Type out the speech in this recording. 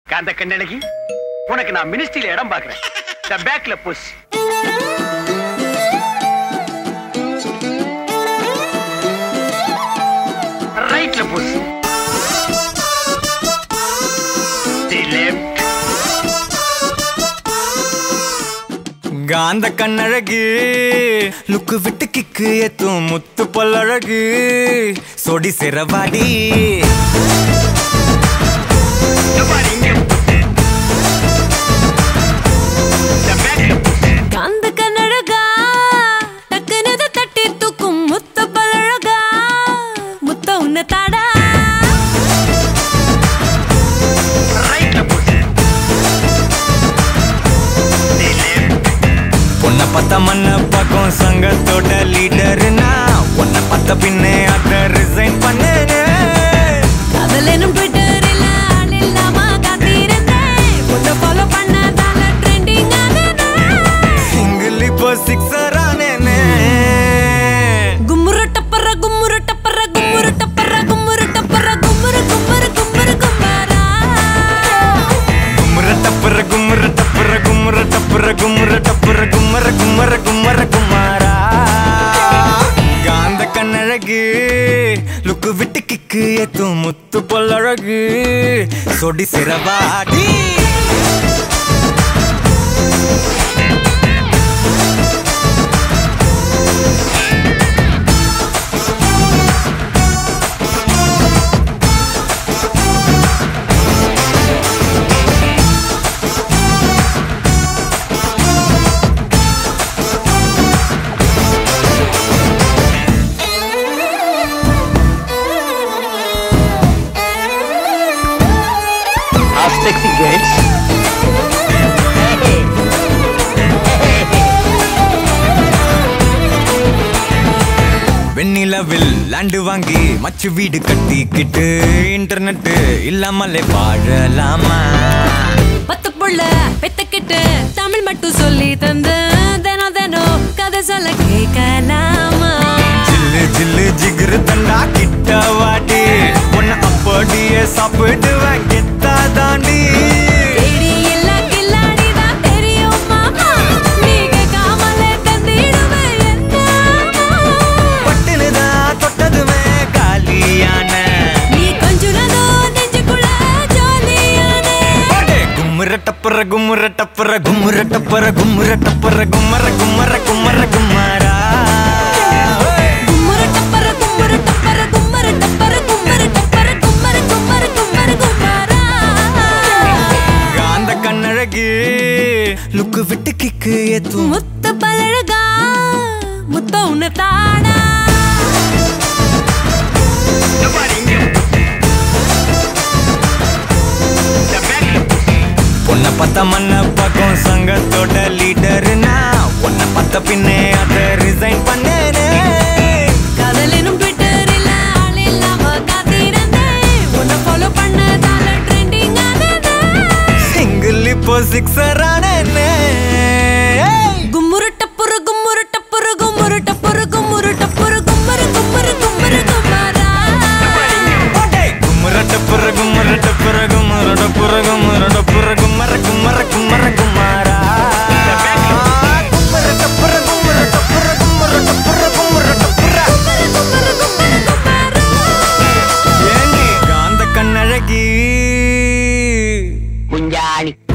காந்த கண்ணழகி உனக்கு நான் மினிஸ்ட்ரியில இடம் பாக்குறேன் இந்த பேக்ல புஷ் ரைட்ல புஷ் தி லெஃப்ட் காந்த கண்ணழகு லுக்கு விட்டு கிக்கு ஏத்தும் முத்து பல்லழகு சொடி சிறவாடி இந்த பாரு இங்க இந்த பேக்ல புஷ் காந்த கண்ணழகா டக்குனது தட்டி தூக்கும் முத்த பழகா முத்த உன்ன தாடா ரைட்ல புஷ் தி லெஃப்ட் பொண்ணை பார்த்த மண்ண பக்கம் சங்கத்தோட லீடர்னா உன்னை பார்த்த பின்னே அத ரிசைன் பண்ணுங்க காதல் எனும் ட்விட்டரில் ஆள் இல்லாம காத்திருந்தேன் உன்னை ஃபாலோ பண்ணதால ட்ரெண்டிங் சிங்கிள் இப்போ சிக்ஸர் ஆனேனே கும்முரு டப்பர கும்முரு டப்பர கும்முரு டப்பர கும்முரு டப்பர கும்முரு கும்முரு கும்முரு கும்மாரா கும்முற டப்புற கும்முற டப்புற கும்முற டப்புற கும்முற டப்புற கும்மர கும்மர கும்மர குமாரா காந்த கண்ணழகு லுக்கு விட்டு கிக்கு ஏத்தும் முத்து பொல்லழகு சொடி சிறவாடி Half sexy girls. வெண்ணிலவில் லேண்டு வாங்கி மச்சு வீடு கட்டிக்கிட்டு இன்டர்நெட் இல்லாமலே வாழலாமா பத்து புள்ள பெத்துக்கிட்டு தமிழ் மட்டும் சொல்லி தந்து தினம் தினம் கதை சொல்ல கேட்கலாமா ஜில்லு ஜில்லு ஜிகிரு தண்டா கிட்ட வாடி உன்னை அப்படியே சாப்பிடுவேன் கெத்தா தாண்டி தேடி இல்ல கில்லாடி தான் தெரியும் மாமா நீ கேட்காமலே தந்திடுவேன் என்ன பட்டுனுதான் தொட்டதுமே காலியான நீ கொஞ்சுனதோ நெஞ்சுக்குள்ள ஜாலியானே அடே கும்முற டப்பர கும்முற டப்பர கும்முற டப்பர கும்முற டப்பர கும்மர கும்மர கும்மர கும்மரா கும்மர டப்பர கும்மர டப்பர கும்மர டப்பர கும்மர டப்பர கும்மர கும்மர கும்மர கும்மரா காந்த கண்ணழகு லுக்கு விட்டு கிக்கு ஏத்தும் முத்த பழகா முத்த உன்ன தாடா இந்த பாரு இங்க இந்த பேக்ல புஷ் பொண்ணை பார்த்த மண்ண பக்கம் சங்கத்தோட லீடர்னா உன்னை பார்த்த பின்னே அத ரிசைன் பண்ணேனே காதல் எனும் ட்விட்டரில் ஆள் இல்லாம காத்திருந்தேன் உன்னை ஃபாலோ பண்ணதால ட்ரெண்டிங் ஆனது சிங்கிள் இப்போ சிக்ஸர் ஆனேனே கும்முரு டப்புரு கும்முரு டப்புரு கும்முரு டப்புரு கும்முரு டப்புரு கும்மரு கும்மரு கும்மரு கும்மரா கும்மர டப்புற கும்மர டப்புற கும்மர டப்புற கும்மர டப்புற கும்மர கும்மர கும்மர குமாரா கும்மர டப்புற கும்மர டப்புற கும்மர டப்புற கும்மர டப்புற கும்மரு கும்மரு கும்மரு கும்மரா ஏண்டி காந்த கண்ணழகி குஞ்சாணி